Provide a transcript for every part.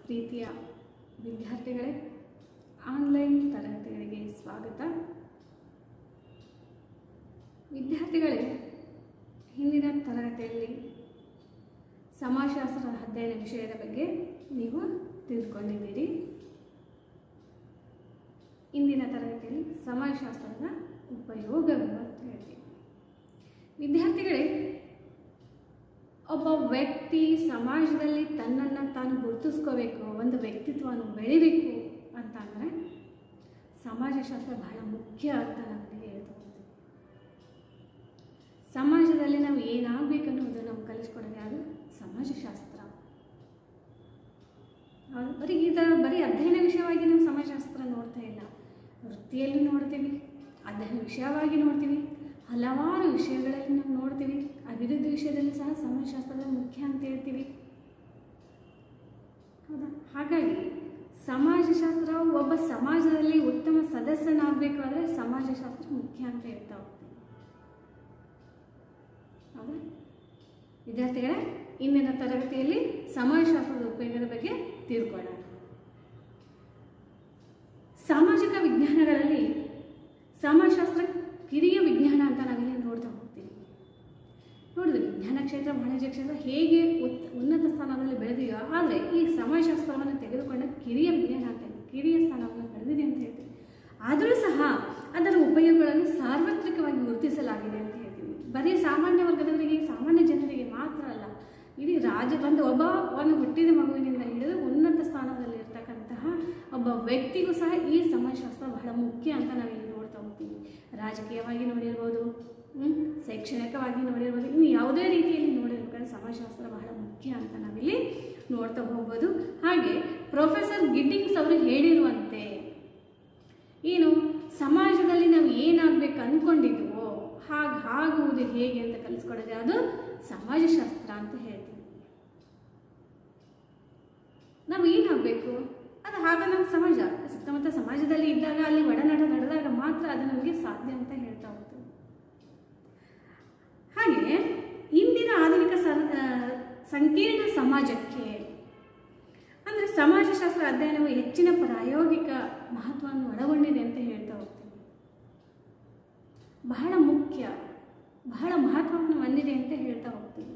ಪ್ರೀತಿಯ ವಿದ್ಯಾರ್ಥಿಗಳೇ ಆನ್ಲೈನ್ ತರಗತಿಗಳಿಗೆ ಸ್ವಾಗತ ವಿದ್ಯಾರ್ಥಿಗಳೇ ಹಿಂದಿನ ತರಗತಿಯಲ್ಲಿ ಸಮಾಜಶಾಸ್ತ್ರ ಅಧ್ಯಯನ ವಿಷಯದ ಬಗ್ಗೆ ನೀವು ತಿಳಿದುಕೊಂಡಿದ್ದೀರಿ ಇಂದಿನ ತರಗತಿಯಲ್ಲಿ ಸಮಾಜಶಾಸ್ತ್ರದ ಉಪಯೋಗಗಳು ಅಂತ ಹೇಳ್ತೀವಿ ವಿದ್ಯಾರ್ಥಿಗಳೇ ಒಬ್ಬ ವ್ಯಕ್ತಿ ಸಮಾಜದಲ್ಲಿ ತನ್ನನ್ನು ತಾನು ಗುರುತಿಸ್ಕೋಬೇಕು ಒಂದು ವ್ಯಕ್ತಿತ್ವವನ್ನು ಬೆಳಿಬೇಕು ಅಂತ ಅಂದರೆ ಸಮಾಜಶಾಸ್ತ್ರ ಬಹಳ ಮುಖ್ಯ ಅಂತ ನಮಗೆ ಹೇಳ್ತಾ ಹೋಗ್ತೀವಿ ಸಮಾಜದಲ್ಲಿ ನಾವು ಏನಾಗಬೇಕು ಅನ್ನೋದು ನಮ್ಗೆ ಕಲಿಸ್ಕೊಡೋದು ಯಾವುದು ಸಮಾಜಶಾಸ್ತ್ರ ಹೌದು ಬರೀ ಈ ಥರ ಬರೀ ಅಧ್ಯಯನ ವಿಷಯವಾಗಿ ನಾವು ಸಮಾಜಶಾಸ್ತ್ರ ನೋಡ್ತಾ ಇಲ್ಲ ವೃತ್ತಿಯಲ್ಲಿ ನೋಡ್ತೀವಿ ಅಧ್ಯಯನ ವಿಷಯವಾಗಿ ನೋಡ್ತೀವಿ ಹಲವಾರು ವಿಷಯಗಳಲ್ಲಿ ನಾವು ನೋಡ್ತೀವಿ ಅಭಿವೃದ್ಧಿ ವಿಷಯದಲ್ಲಿ ಸಹ ಸಮಾಜಶಾಸ್ತ್ರದ ಮುಖ್ಯ ಅಂತ ಹೇಳ್ತೀವಿ ಹೌದಾ ಹಾಗಾಗಿ ಸಮಾಜಶಾಸ್ತ್ರ ಒಬ್ಬ ಸಮಾಜದಲ್ಲಿ ಉತ್ತಮ ಸದಸ್ಯನಾಗಬೇಕಾದ್ರೆ ಸಮಾಜಶಾಸ್ತ್ರ ಮುಖ್ಯ ಅಂತ ಹೇಳ್ತಾ ಹೋಗ್ತೀವಿ ಹೌದಾ ವಿದ್ಯಾರ್ಥಿಗಳೇ ಇಂದಿನ ತರಗತಿಯಲ್ಲಿ ಸಮಾಜಶಾಸ್ತ್ರದ ಉಪಯೋಗದ ಬಗ್ಗೆ ತಿಳ್ಕೊಳ್ಳೋಣ ಸಾಮಾಜಿಕ ವಿಜ್ಞಾನಗಳಲ್ಲಿ ಸಮಾಜಶಾಸ್ತ್ರ ಕಿರಿಯ ವಿಜ್ಞಾನ ಅಂತ ನಾವಿಲ್ಲಿ ನೋಡ್ತಾ ಹೋಗ್ತೀವಿ ನೋಡಿದ್ರೆ ವಿಜ್ಞಾನ ಕ್ಷೇತ್ರ ವಾಣಿಜ್ಯ ಕ್ಷೇತ್ರ ಹೇಗೆ ಉತ್ ಉನ್ನತ ಸ್ಥಾನದಲ್ಲಿ ಬೆಳೆದಿದೆಯೋ ಆದರೆ ಈ ಸಮಾಜಶಾಸ್ತ್ರವನ್ನು ತೆಗೆದುಕೊಂಡ ಕಿರಿಯ ವಿಜ್ಞಾನ ಅಂತ ಕಿರಿಯ ಸ್ಥಾನವನ್ನು ಪಡೆದಿದೆ ಅಂತ ಹೇಳ್ತೀವಿ ಆದರೂ ಸಹ ಅದರ ಉಪಯೋಗಗಳನ್ನು ಸಾರ್ವತ್ರಿಕವಾಗಿ ಗುರುತಿಸಲಾಗಿದೆ ಅಂತ ಹೇಳ್ತೀವಿ ಬರೀ ಸಾಮಾನ್ಯ ವರ್ಗದವರಿಗೆ ಸಾಮಾನ್ಯ ಜನರಿಗೆ ಮಾತ್ರ ಅಲ್ಲ ಇಡೀ ರಾಜ ಒಂದು ಒಬ್ಬ ಒಂದು ಹುಟ್ಟಿದ ಮಗುವಿನಿಂದ ಹಿಡಿದು ಉನ್ನತ ಸ್ಥಾನದಲ್ಲಿ ಇರ್ತಕ್ಕಂತಹ ಒಬ್ಬ ವ್ಯಕ್ತಿಗೂ ಸಹ ಈ ಸಮಾಜಶಾಸ್ತ್ರ ಬಹಳ ಮುಖ್ಯ ಅಂತ ನಾವಿಲ್ಲಿ ನೋಡ್ತಾ ಹೋಗ್ತೀವಿ ರಾಜಕೀಯವಾಗಿ ನೋಡಿರ್ಬೋದು ಹ್ಮ್, ಶೈಕ್ಷಣಿಕವಾಗಿ ನೋಡಿರ್ಬೋದು ಇನ್ನು ಯಾವುದೇ ರೀತಿಯಲ್ಲಿ ನೋಡಿರ್ಬೇಕಾದ್ರೆ ಸಮಾಜಶಾಸ್ತ್ರ ಬಹಳ ಮುಖ್ಯ ಅಂತ ನಾವಿಲ್ಲಿ ನೋಡ್ತಾ ಹೋಗ್ಬೋದು ಹಾಗೆ ಪ್ರೊಫೆಸರ್ ಗಿಡ್ಡಿಂಗ್ಸ್ ಅವರು ಹೇಳಿರುವಂತೆ ಏನು ಸಮಾಜದಲ್ಲಿ ನಾವು ಏನಾಗಬೇಕು ಅಂದ್ಕೊಂಡಿದ್ವೋ ಹಾಗೆ ಆಗುವುದು ಹೇಗೆ ಅಂತ ಕಲಿಸ್ಕೊಡೋದು ಅದು ಸಮಾಜಶಾಸ್ತ್ರ ಅಂತ ಹೇಳ್ತೀವಿ ನಾವು ಏನಾಗಬೇಕು ಅದು ಆಗ ನಮ್ಮ ಸಮಾಜ ಸುತ್ತಮುತ್ತ ಸಮಾಜದಲ್ಲಿ ಇದ್ದಾಗ ಅಲ್ಲಿ ಒಡನಾಟ ನಡೆದಾಗ ಮಾತ್ರ ಅದು ನಮಗೆ ಸಾಧ್ಯ ಅಂತ ಹೇಳ್ತಾ ಹೋಗ್ತೀವಿ ಹಾಗೆ ಇಂದಿನ ಆಧುನಿಕ ಸಂ- ಆ, ಸಂಕೀರ್ಣ ಸಮಾಜಕ್ಕೆ ಅಂದರೆ ಸಮಾಜಶಾಸ್ತ್ರ ಅಧ್ಯಯನವು ಹೆಚ್ಚಿನ ಪ್ರಾಯೋಗಿಕ ಮಹತ್ವವನ್ನು ಒಳಗೊಂಡಿದೆ ಅಂತ ಹೇಳ್ತಾ ಹೋಗ್ತೀವಿ ಬಹಳ ಮುಖ್ಯ ಬಹಳ ಮಹತ್ವವನ್ನು ಹೊಂದಿದೆ ಅಂತ ಹೇಳ್ತಾ ಹೋಗ್ತೀವಿ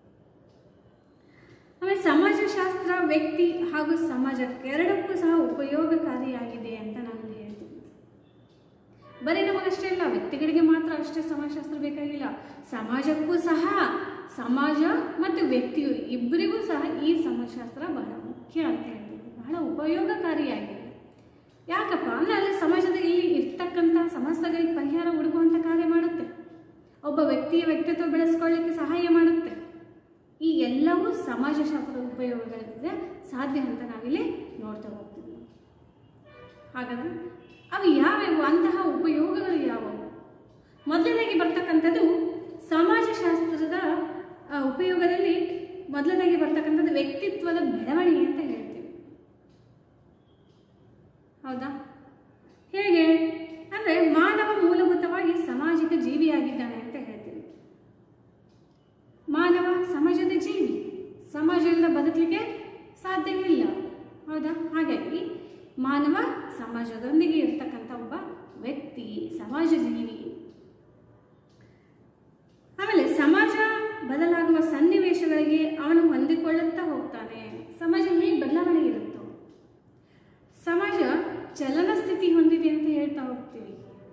ಆಮೇಲೆ ಸಮಾಜಶಾಸ್ತ್ರ ವ್ಯಕ್ತಿ ಹಾಗೂ ಸಮಾಜಕ್ಕೆ ಎರಡಕ್ಕೂ ಸಹ ಉಪಯೋಗಕಾರಿಯಾಗಿದೆ ಅಂತ ನಾನು ಹೇಳ್ತೀನಿ ಬರೀ ನಮಗಷ್ಟೇ ಅಲ್ಲ ವ್ಯಕ್ತಿಗಳಿಗೆ ಮಾತ್ರ ಅಷ್ಟೇ ಸಮಾಜಶಾಸ್ತ್ರ ಬೇಕಾಗಿಲ್ಲ ಸಮಾಜಕ್ಕೂ ಸಹ ಸಮಾಜ ಮತ್ತು ವ್ಯಕ್ತಿಯು ಇಬ್ಬರಿಗೂ ಸಹ ಈ ಸಮಾಜಶಾಸ್ತ್ರ ಬಹಳ ಮುಖ್ಯ ಅಂತ ಹೇಳ್ತೀವಿ ಬಹಳ ಉಪಯೋಗಕಾರಿಯಾಗಿದೆ ಯಾಕಪ್ಪ ಅಂದರೆ ಅಲ್ಲಿ ಸಮಾಜದಲ್ಲಿ ಇರ್ತಕ್ಕಂಥ ಸಮಸ್ಯೆಗಳಿಗೆ ಪರಿಹಾರ ಹುಡುಕುವಂಥ ಕಾರ್ಯ ಮಾಡುತ್ತೆ ಒಬ್ಬ ವ್ಯಕ್ತಿಯ ವ್ಯಕ್ತಿತ್ವ ಬೆಳೆಸ್ಕೊಳ್ಳಿಕ್ಕೆ ಸಹಾಯ ಮಾಡುತ್ತೆ ಈ ಎಲ್ಲವೂ ಸಮಾಜಶಾಸ್ತ್ರದ ಉಪಯೋಗಗಳಿಂದ ಸಾಧ್ಯ ಅಂತ ನಾವಿಲ್ಲಿ ನೋಡ್ತಾ ಹೋಗ್ತೀವಿ ಹಾಗಾದ್ರೆ ಅವು ಯಾವ್ಯಾವು ಅಂತಹ ಉಪಯೋಗಗಳು ಯಾವುವು ಮೊದಲನೇದಾಗಿ ಬರ್ತಕ್ಕಂಥದ್ದು ಸಮಾಜಶಾಸ್ತ್ರದ ಆ, ಉಪಯೋಗದಲ್ಲಿ ಮೊದಲನೇದಾಗಿ ಬರ್ತಕ್ಕಂಥದ್ದು ವ್ಯಕ್ತಿತ್ವದ ಬೆಳವಣಿಗೆ ಅಂತ ಹೇಳ್ತೀವಿ ಹೌದಾ ಹೇಗೆ ಅಂದರೆ ಮಾನವ ಮೂಲಭೂತವಾಗಿ ಸಾಮಾಜಿಕ ಜೀವಿಯಾಗಿದ್ದಾನೆ ಅಂತ ಹೇಳ್ತೀವಿ ಮಾನವ ಸಮಾಜದ ಜೀವಿ ಸಮಾಜದಿಂದ ಬದುಕಲಿಕ್ಕೆ ಸಾಧ್ಯವಿಲ್ಲ ಹೌದಾ ಹಾಗಾಗಿ ಮಾನವ ಸಮಾಜದೊಂದಿಗೆ ಇರ್ತಕ್ಕಂಥ ಒಬ್ಬ ವ್ಯಕ್ತಿ ಸಮಾಜ ಜೀವಿ ಆಮೇಲೆ ಸಮಾಜ ಬದಲಾಗುವ ಸನ್ನಿವೇಶಗಳಿಗೆ ಅವನು ಹೊಂದಿಕೊಳ್ಳುತ್ತಾ ಹೋಗ್ತಾನೆ ಸಮಾಜ ಹೇಗೆ ಬದಲಾವಣೆ ಇರುತ್ತೋ ಸಮಾಜ ಚಲನ ಸ್ಥಿತಿ ಹೊಂದಿದೆ ಅಂತ ಹೇಳ್ತಾ ಹೋಗ್ತೀವಿ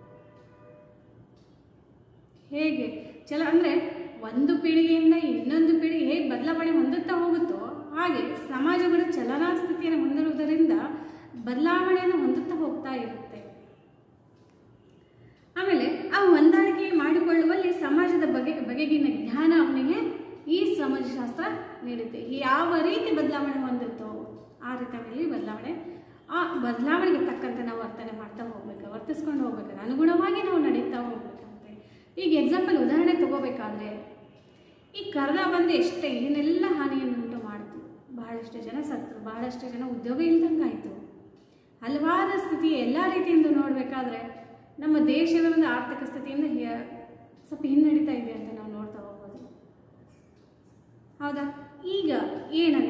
ಹೇಗೆ ಚಲ ಅಂದರೆ ಒಂದು ಪೀಳಿಗೆಯಿಂದ ಇನ್ನೊಂದು ಪೀಳಿಗೆ ಹೇಗೆ ಬದಲಾವಣೆ ಹೊಂದುತ್ತಾ ಹೋಗುತ್ತೋ ಹಾಗೆ ಸಮಾಜಗಳು ಚಲನಾ ಸ್ಥಿತಿಯನ್ನು ಹೊಂದಿರುವುದರಿಂದ ಬದಲಾವಣೆಯನ್ನು ಹೊಂದುತ್ತಾ ಹೋಗ್ತಾ ಇರುತ್ತೆ ಆಮೇಲೆ ಆ ಹೊಂದಾಣಿಕೆ ಮಾಡಿಕೊಳ್ಳುವಲ್ಲಿ ಸಮಾಜದ ಬಗೆ ಬಗೆಗಿನ ಜ್ಞಾನ ಅವನಿಗೆ ಈ ಸಮಾಜಶಾಸ್ತ್ರ ನೀಡುತ್ತೆ ಯಾವ ರೀತಿ ಬದಲಾವಣೆ ಹೊಂದುತ್ತೋ ಆ ರೀತಿಯಲ್ಲಿ ಬದಲಾವಣೆ ಆ ಬದಲಾವಣೆಗೆ ತಕ್ಕಂತೆ ನಾವು ವರ್ತನೆ ಮಾಡ್ತಾ ಹೋಗ್ಬೇಕು ವರ್ತಿಸ್ಕೊಂಡು ಹೋಗ್ಬೇಕು ಅನುಗುಣವಾಗಿ ನಾವು ನಡೀತಾ ಹೋಗ್ಬೇಕಂತೆ ಈಗ ಎಕ್ಸಾಂಪಲ್ ಉದಾಹರಣೆ ತಗೋಬೇಕಾದ್ರೆ ಈ ಕರೋನಾ ಬಂದು ಎಷ್ಟೇ ಏನೆಲ್ಲ ಹಾನಿಯನ್ನು ಉಂಟು ಮಾಡ್ತು ಬಹಳಷ್ಟು ಜನ ಸತ್ತರು ಬಹಳಷ್ಟು ಜನ ಉದ್ಯೋಗ ಇಲ್ದಂಗಾಯಿತು ಹಲವಾರು ಸ್ಥಿತಿ ಎಲ್ಲ ರೀತಿಯಿಂದ ನೋಡಬೇಕಾದ್ರೆ ನಮ್ಮ ದೇಶದ ಒಂದು ಆರ್ಥಿಕ ಸ್ಥಿತಿಯಿಂದ ಹಿ- ಸ್ವಲ್ಪ ಹಿನ್ನಡಿತಾ ಇದೆ ಅಂತ ನಾವು ನೋಡ್ತಾ ಹೋಗ್ಬೋದು ಹೌದಾ ಈಗ ಏನಾಗಿದೆ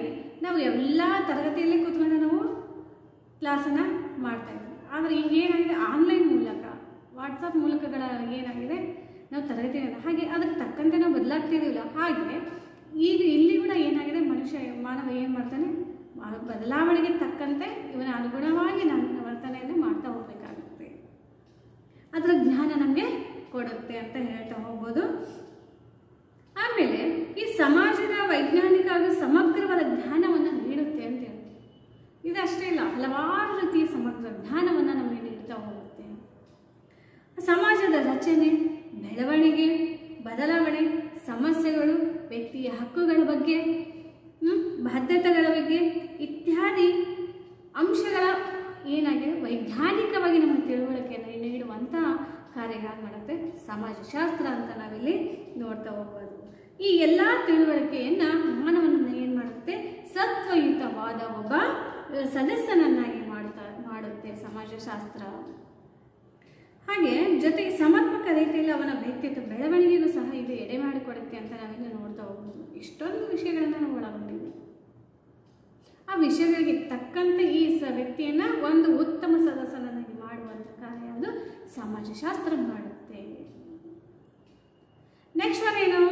ನಾವು ಎಲ್ಲ ತರಗತಿಯಲ್ಲಿ ಕೂತ್ಕೊಂಡು ನಾವು ಕ್ಲಾಸನ್ನು ಮಾಡ್ತಾ ಇದ್ವಿ ಆದರೆ ಈಗ ಏನಾಗಿದೆ ಆನ್ಲೈನ್ ಮೂಲಕ ವಾಟ್ಸಪ್ ಮೂಲಕಗಳ ಏನಾಗಿದೆ ನಾವು ತರಗತಿ ಹಾಗೆ ಅದಕ್ಕೆ ತಕ್ಕಂತೆ ನಾವು ಬದಲಾಗ್ತಿದ್ದೀವಲ್ಲ ಹಾಗೆ ಈಗ ಇಲ್ಲಿ ಕೂಡ ಏನಾಗಿದೆ ಮನುಷ್ಯ ಮಾನವ ಏನು ಮಾಡ್ತಾನೆ ಆ ಬದಲಾವಣೆಗೆ ತಕ್ಕಂತೆ ಇವನ ಅನುಗುಣವಾಗಿ ನಾನು ವರ್ತನೆಯನ್ನು ಮಾಡ್ತಾ ಹೋಗಬೇಕಾಗುತ್ತೆ ಅದರ ಜ್ಞಾನ ನಮಗೆ ಕೊಡುತ್ತೆ ಅಂತ ಹೇಳ್ತಾ ಹೋಗ್ಬೋದು ಆಮೇಲೆ ಈ ಸಮಾಜದ ವೈಜ್ಞಾನಿಕ ಹಾಗೂ ಸಮಗ್ರವಾದ ಜ್ಞಾನವನ್ನು ನೀಡುತ್ತೆ ಅಂತ ಹೇಳ್ತೀವಿ ಇದಷ್ಟೇ ಇಲ್ಲ ಹಲವಾರು ರೀತಿಯ ಸಮಗ್ರ ಜ್ಞಾನವನ್ನು ನಮಗೆ ನೀಡ್ತಾ ಹೋಗುತ್ತೆ ಸಮಾಜದ ರಚನೆ ಬೆಳವಣಿಗೆ ಬದಲಾವಣೆ ಸಮಸ್ಯೆಗಳು ವ್ಯಕ್ತಿಯ ಹಕ್ಕುಗಳ ಬಗ್ಗೆ ಹ್ಮ್, ಬಾಧ್ಯತೆಗಳ ಬಗ್ಗೆ ಇತ್ಯಾದಿ ಅಂಶಗಳ ಏನಾಗಿದೆ ವೈಜ್ಞಾನಿಕವಾಗಿ ನಮಗೆ ತಿಳುವಳಿಕೆಯನ್ನು ನೀಡುವಂಥ ಕಾರ್ಯಗಳು ಮಾಡುತ್ತೆ ಸಮಾಜಶಾಸ್ತ್ರ ಅಂತ ನಾವಿಲ್ಲಿ ನೋಡ್ತಾ ಹೋಗ್ಬೋದು ಈ ಎಲ್ಲ ತಿಳುವಳಿಕೆಯನ್ನು ಮಾನವನನ್ನು ಏನು ಮಾಡುತ್ತೆ ಸತ್ವಯುತವಾದ ಒಬ್ಬ ಅಹ್, ಸದಸ್ಯನನ್ನಾಗಿ ಮಾಡುತ್ತಾ ಮಾಡುತ್ತೆ ಸಮಾಜಶಾಸ್ತ್ರ ಹಾಗೆ ಜೊತೆಗೆ ಸಮರ್ಪಕ ರೀತಿಯಲ್ಲಿ ಅವನ ವ್ಯಕ್ತಿತ್ವ ಬೆಳವಣಿಗೆಗೂ ಸಹ ಇದು ಎಡೆ ಮಾಡಿಕೊಡುತ್ತೆ ಅಂತ ನಾವಿಲ್ಲಿ ನೋಡ್ತಾ ಹೋಗ್ಬೋದು ಇಷ್ಟೊಂದು ವಿಷಯಗಳನ್ನು ನಾವು ಒಳಗೊಂಡಿದ್ದೀವಿ ಆ ವಿಷಯಗಳಿಗೆ ತಕ್ಕಂತೆ ಈ ಸ ವ್ಯಕ್ತಿಯನ್ನ ಒಂದು ಉತ್ತಮ ಸದಸ್ಯನನ್ನಾಗಿ ಮಾಡುವಂಥ ಕಾರ್ಯ ಅದು ಸಮಾಜಶಾಸ್ತ್ರ ಮಾಡುತ್ತೆ ನೆಕ್ಸ್ಟ್ ಒನ್ ಏನು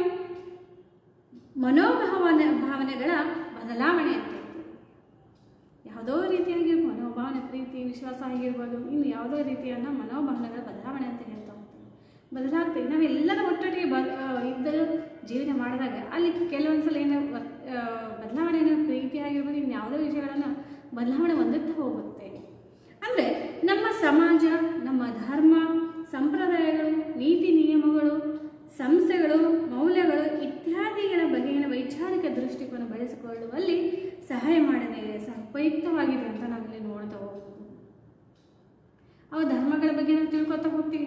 ಮನೋಭಾವನೆ ಭಾವನೆಗಳ ಬದಲಾವಣೆ ಅಂತ ಹೇಳ್ತೀವಿ ಯಾವುದೋ ರೀತಿಯಾಗಿ ಮನೋಭಾವನೆ ಪ್ರೀತಿ ವಿಶ್ವಾಸ ಆಗಿರ್ಬೋದು ಇನ್ನು ಯಾವುದೋ ರೀತಿಯನ್ನ ಮನೋಭಾವನೆಗಳ ಬದಲಾವಣೆ ಅಂತ ಹೇಳ್ತಾ ಹೋಗ್ತೀವಿ ಬದಲಾಗ್ತದೆ ನಾವೆಲ್ಲರ ಒಟ್ಟೊಟ್ಟಿಗೆ ಬ ಆ, ಇದ್ದರೂ ಜೀವನ ಮಾಡಿದಾಗ ಅಲ್ಲಿ ಕೆಲವೊಂದ್ಸಲ ಏನೋ ವರ್- ಆ, ಬದಲಾವಣೆ ಏನೋ ಪ್ರೀತಿ ಆಗಿರ್ಬೋದು ಇನ್ನು ಯಾವುದೋ ವಿಷಯಗಳನ್ನು ಬದಲಾವಣೆ ಹೊಂದುತ್ತಾ ಹೋಗುತ್ತೆ ಅಂದರೆ ನಮ್ಮ ಸಮಾಜ ನಮ್ಮ ಧರ್ಮ ಸಂಪ್ರದಾಯಗಳು ನೀತಿ ನಿಯಮಗಳು ಸಂಸ್ಥೆಗಳು ಮೌಲ್ಯಗಳು ಇತ್ಯಾದಿಗಳ ಬಗೆಗಿನ ವೈಚಾರಿಕ ದೃಷ್ಟಿಕೋನ ಬೆಳೆಸಿಕೊಳ್ಳುವಲ್ಲಿ ಸಹಾಯ ಮಾಡಿದೆ ಸಹ ಉಪಯುಕ್ತವಾಗಿದೆ ಅಂತ ನಾವಿಲ್ಲಿ ನೋಡ್ತಾ ಹೋಗ್ಬೋದು ಅವು ಧರ್ಮಗಳ ಬಗ್ಗೆ ನಾವು ತಿಳ್ಕೊತಾ ಹೋಗ್ತೀವಿ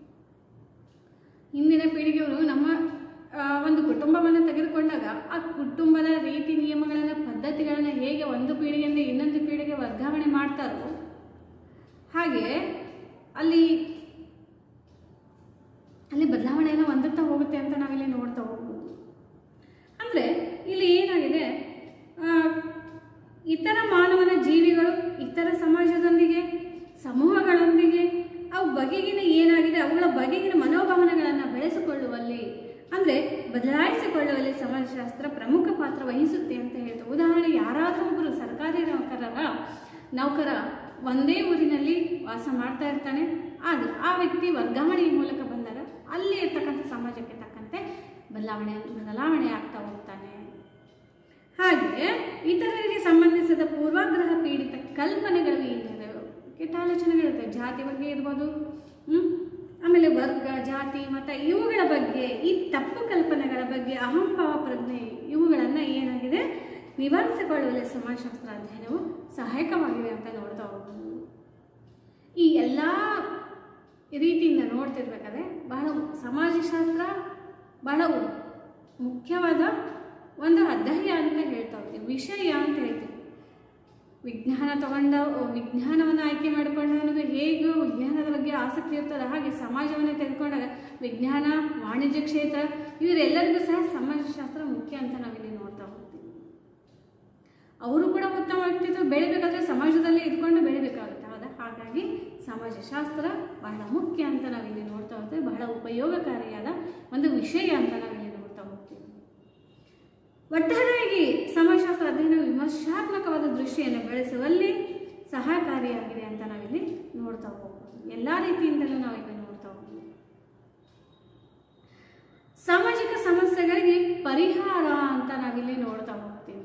ಹಿಂದಿನ ಪೀಳಿಗೆಯವರು ನಮ್ಮ ಆ, ಒಂದು ಕುಟುಂಬವನ್ನು ತೆಗೆದುಕೊಂಡಾಗ ಆ ಕುಟುಂಬದ ರೀತಿ ನಿಯಮಗಳನ್ನು ಪದ್ಧತಿಗಳನ್ನು ಹೇಗೆ ಒಂದು ಪೀಳಿಗೆಯಿಂದ ಇನ್ನೊಂದು ಪೀಳಿಗೆ ವರ್ಗಾವಣೆ ಮಾಡ್ತಾರೋ ಹಾಗೆ ಅಲ್ಲಿ ಅಲ್ಲಿ ಬದಲಾವಣೆಯನ್ನು ಹೊಂದುತ್ತಾ ಹೋಗುತ್ತೆ ಅಂತ ನಾವಿಲ್ಲಿ ನೋಡ್ತಾ ಹೋಗ್ಬೋದು ಅಂದರೆ ಇಲ್ಲಿ ಏನಾಗಿದೆ ಆ, ಇತರ ಮಾನವನ ಜೀವಿಗಳು ಇತರ ಸಮಾಜದೊಂದಿಗೆ ಸಮೂಹಗಳೊಂದಿಗೆ ಅವು ಬಗೆಗಿನ ಏನಾಗಿದೆ ಅವುಗಳ ಬಗೆಗಿನ ಮನೋಭಾವನೆಗಳನ್ನು ಬೆಳೆಸಿಕೊಳ್ಳುವಲ್ಲಿ ಅಂದರೆ ಬದಲಾಯಿಸಿಕೊಳ್ಳುವಲ್ಲಿ ಸಮಾಜಶಾಸ್ತ್ರ ಪ್ರಮುಖ ಪಾತ್ರ ವಹಿಸುತ್ತೆ ಅಂತ ಹೇಳ್ತಾರೆ ಉದಾಹರಣೆ ಯಾರಾದರೂ ಒಬ್ಬರು ಸರ್ಕಾರಿ ನೌಕರರ ನೌಕರ ಒಂದೇ ಊರಿನಲ್ಲಿ ವಾಸ ಮಾಡ್ತಾ ಇರ್ತಾನೆ ಆದರೆ ಆ ವ್ಯಕ್ತಿ ವರ್ಗಾವಣೆಯ ಮೂಲಕ ಬಂದಾಗ ಅಲ್ಲಿ ಇರ್ತಕ್ಕಂಥ ಸಮಾಜಕ್ಕೆ ತಕ್ಕಂತೆ ಬದಲಾವಣೆ ಬದಲಾವಣೆ ಆಗ್ತಾ ಹೋಗ್ತಾನೆ ಹಾಗೆ ಇತರರಿಗೆ ಸಂಬಂಧಿಸಿದ ಪೂರ್ವಾಗ್ರಹ ಪೀಡಿತ ಕಲ್ಪನೆಗಳು ಏನಿದೆ ಕೆಟ್ಟ ಆಲೋಚನೆಗಳಿರುತ್ತೆ ಜಾತಿ ಬಗ್ಗೆ ಇರ್ಬೋದು ಹ್ಮ್? ಆಮೇಲೆ ವರ್ಗ ಜಾತಿ ಮತ ಇವುಗಳ ಬಗ್ಗೆ ಈ ತಪ್ಪು ಕಲ್ಪನೆಗಳ ಬಗ್ಗೆ ಅಹಂಭಾವ ಪ್ರಜ್ಞೆ ಇವುಗಳನ್ನು ಏನಾಗಿದೆ ನಿವಾರಿಸಿಕೊಳ್ಳುವಲ್ಲಿ ಸಮಾಜಶಾಸ್ತ್ರ ಅಧ್ಯಯನವು ಸಹಾಯಕವಾಗಿದೆ ಅಂತ ನೋಡ್ತಾ ಹೋಗ್ಬೋದು ಈ ಎಲ್ಲ ರೀತಿಯಿಂದ ನೋಡ್ತಿರ್ಬೇಕಾದ್ರೆ ಬಹಳ ಸಮಾಜಶಾಸ್ತ್ರ ಬಹಳ ಮುಖ್ಯವಾದ ಒಂದು ಅಧ್ಯಾಯ ಅಂತ ಹೇಳ್ತಾ ಹೋಗ್ತೀವಿ ವಿಷಯ ಅಂತ ಹೇಳ್ತೀವಿ ವಿಜ್ಞಾನ ತಗೊಂಡ ವಿಜ್ಞಾನವನ್ನು ಆಯ್ಕೆ ಮಾಡಿಕೊಂಡವನಿಗೆ ಹೇಗೆ ವಿಜ್ಞಾನದ ಬಗ್ಗೆ ಆಸಕ್ತಿ ಇರ್ತದೆ ಹಾಗೆ ಸಮಾಜವನ್ನು ತೆಗೆದುಕೊಂಡಾಗ ವಿಜ್ಞಾನ ವಾಣಿಜ್ಯ ಕ್ಷೇತ್ರ ಇವರೆಲ್ಲರಿಗೂ ಸಹ ಸಮಾಜಶಾಸ್ತ್ರ ಮುಖ್ಯ ಅಂತ ನಾವಿಲ್ಲಿ ನೋಡ್ತಾ ಹೋಗ್ತೀವಿ ಅವರು ಕೂಡ ಉತ್ತಮ ವ್ಯಕ್ತಿತ್ವ ಬೆಳಿಬೇಕಾದ್ರೆ ಸಮಾಜದಲ್ಲಿ ಇದ್ಕೊಂಡು ಬೆಳಿಬೇಕಾಗುತ್ತೆ ಹೌದಾ ಹಾಗಾಗಿ ಸಮಾಜಶಾಸ್ತ್ರ ಬಹಳ ಮುಖ್ಯ ಅಂತ ನಾವಿಲ್ಲಿ ನೋಡ್ತಾ ಹೋಗ್ತೇವೆ ಬಹಳ ಉಪಯೋಗಕಾರಿಯಾದ ಒಂದು ವಿಷಯ ಅಂತ ನಾವಿಲ್ಲಿ ನೋಡ್ತಾ ಹೋಗ್ತೀವಿ ಒಟ್ಟಾರೆಯಾಗಿ ಸಮಾಜಶಾಸ್ತ್ರ ಅಧ್ಯಯನ ವಿಮರ್ಶಾತ್ಮಕವಾದ ದೃಷ್ಟಿಯನ್ನು ಬೆಳೆಸುವಲ್ಲಿ ಸಹಕಾರಿಯಾಗಿದೆ ಅಂತ ನಾವಿಲ್ಲಿ ನೋಡ್ತಾ ಹೋಗ್ಬೋದು ಎಲ್ಲ ರೀತಿಯಿಂದಲೂ ನಾವಿಲ್ಲಿ ನೋಡ್ತಾ ಹೋಗ್ಬೋದು ಸಾಮಾಜಿಕ ಸಮಸ್ಯೆಗಳಿಗೆ ಪರಿಹಾರ ಅಂತ ನಾವಿಲ್ಲಿ ನೋಡ್ತಾ ಹೋಗ್ತೀವಿ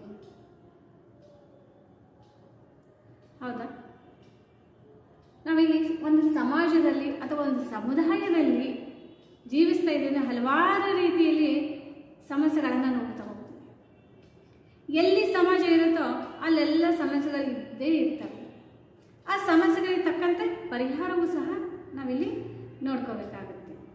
ಹೌದಾ ನಾವಿಲ್ಲಿ ಒಂದು ಸಮಾಜದಲ್ಲಿ ಅಥವಾ ಒಂದು ಸಮುದಾಯದಲ್ಲಿ ಜೀವಿಸ್ತಾ ಇದ್ದೇನೆ ಹಲವಾರು ರೀತಿಯಲ್ಲಿ ಸಮಸ್ಯೆಗಳನ್ನು ನೋಡ್ತಾ ಹೋಗ್ತೀವಿ ಎಲ್ಲಿ ಸಮಾಜ ಇರುತ್ತೋ ಅಲ್ಲೆಲ್ಲ ಸಮಸ್ಯೆಗಳು ಇದ್ದೇ ಇರ್ತವೆ ಆ ಸಮಸ್ಯೆಗಳಿಗೆ ತಕ್ಕಂತೆ ಪರಿಹಾರವೂ ಸಹ ನಾವಿಲ್ಲಿ ನೋಡ್ಕೋಬೇಕಾಗುತ್ತೆ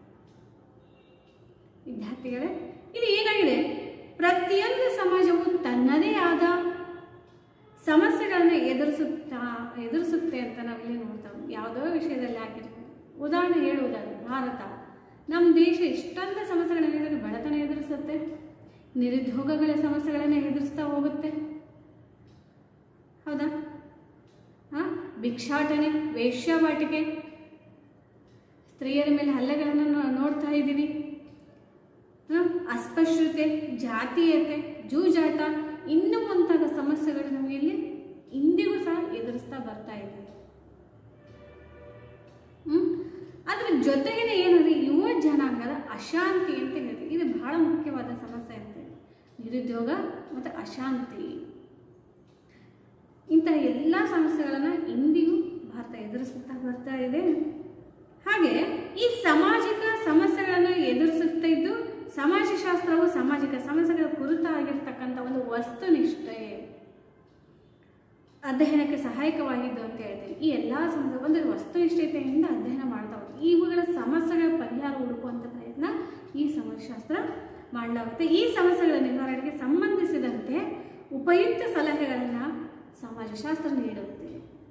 ವಿದ್ಯಾರ್ಥಿಗಳೇ ಇಲ್ಲಿ ಏನಾಗಿದೆ ಪ್ರತಿಯೊಂದು ಸಮಾಜವು ತನ್ನದೇ ಆದ ಸಮಸ್ಯೆಗಳನ್ನು ಎದುರಿಸುತ್ತಾ ಎದುರಿಸುತ್ತೆ ಅಂತ ನಾವಿಲ್ಲಿ ನೋಡ್ತಾವೆ ಯಾವುದೋ ವಿಷಯದಲ್ಲಿ ಆಗಿರ್ಬೋದು ಉದಾಹರಣೆ ಹೇಳುವುದಾದ್ರೆ ಭಾರತ ನಮ್ಮ ದೇಶ ಇಷ್ಟೊಂದು ಸಮಸ್ಯೆಗಳನ್ನು ಎದುರು ಬಡತನ ಎದುರಿಸುತ್ತೆ ನಿರುದ್ಯೋಗಗಳ ಸಮಸ್ಯೆಗಳನ್ನು ಎದುರಿಸ್ತಾ ಹೋಗುತ್ತೆ ಹೌದಾ ಹಾಂ ಭಿಕ್ಷಾಟನೆ ವೇಶ್ಯಾವಾಟಿಕೆ ಸ್ತ್ರೀಯರ ಮೇಲೆ ಹಲ್ಲೆಗಳನ್ನು ನೋ- ನೋಡ್ತಾ ಇದ್ದೀವಿ ಹಾಂ ಅಸ್ಪೃಶ್ಯತೆ ಜಾತೀಯತೆ ಜೂಜಾಟ ಇನ್ನೂ ಮುಂತಾದ ಸಮಸ್ಯೆಗಳು ನಮಗೆ ಇಲ್ಲಿ ಇಂದಿಗೂ ಸಹ ಎದುರಿಸ್ತಾ ಬರ್ತಾ ಇದೆ ಹ್ಮ್? ಅದ್ರ ಜೊತೆಗೇನೆ ಏನಂದ್ರೆ ಯುವ ಜನಾಂಗದ ಅಶಾಂತಿ ಅಂತ ಹೇಳ್ತೀವಿ ಇದು ಬಹಳ ಮುಖ್ಯವಾದ ಸಮಸ್ಯೆ ಅಂತ ನಿರುದ್ಯೋಗ ಮತ್ತು ಅಶಾಂತಿ ಇಂತಹ ಎಲ್ಲ ಸಮಸ್ಯೆಗಳನ್ನು ಇಂದಿಗೂ ಭಾರತ ಎದುರಿಸುತ್ತಾ ಬರ್ತಾ ಇದೆ ಹಾಗೆ ಈ ಸಾಮಾಜಿಕ ಸಮಸ್ಯೆಗಳನ್ನು ಎದುರಿಸುತ್ತಾ ಇದ್ದು ಸಮಾಜಶಾಸ್ತ್ರವು ಸಾಮಾಜಿಕ ಸಮಸ್ಯೆಗಳ ಕುರಿತಾಗಿರ್ತಕ್ಕಂಥ ಒಂದು ವಸ್ತುನಿಷ್ಠೆ ಅಧ್ಯಯನಕ್ಕೆ ಸಹಾಯಕವಾಗಿದ್ದು ಅಂತ ಹೇಳ್ತೀವಿ ಈ ಎಲ್ಲ ಸಮಸ್ಯೆ ಒಂದು ವಸ್ತುನಿಷ್ಠತೆಯಿಂದ ಅಧ್ಯಯನ ಮಾಡ್ತಾ ಹೋಗ್ತೀವಿ ಇವುಗಳ ಸಮಸ್ಯೆಗಳ ಪರಿಹಾರ ಹುಡುಕುವಂಥ ಪ್ರಯತ್ನ ಈ ಸಮಾಜಶಾಸ್ತ್ರ ಮಾಡಲಾಗುತ್ತೆ ಈ ಸಮಸ್ಯೆಗಳ ನಿವಾರಣೆಗೆ ಸಂಬಂಧಿಸಿದಂತೆ ಉಪಯುಕ್ತ ಸಲಹೆಗಳನ್ನು ಸಮಾಜಶಾಸ್ತ್ರ ನೀಡುತ್ತೆ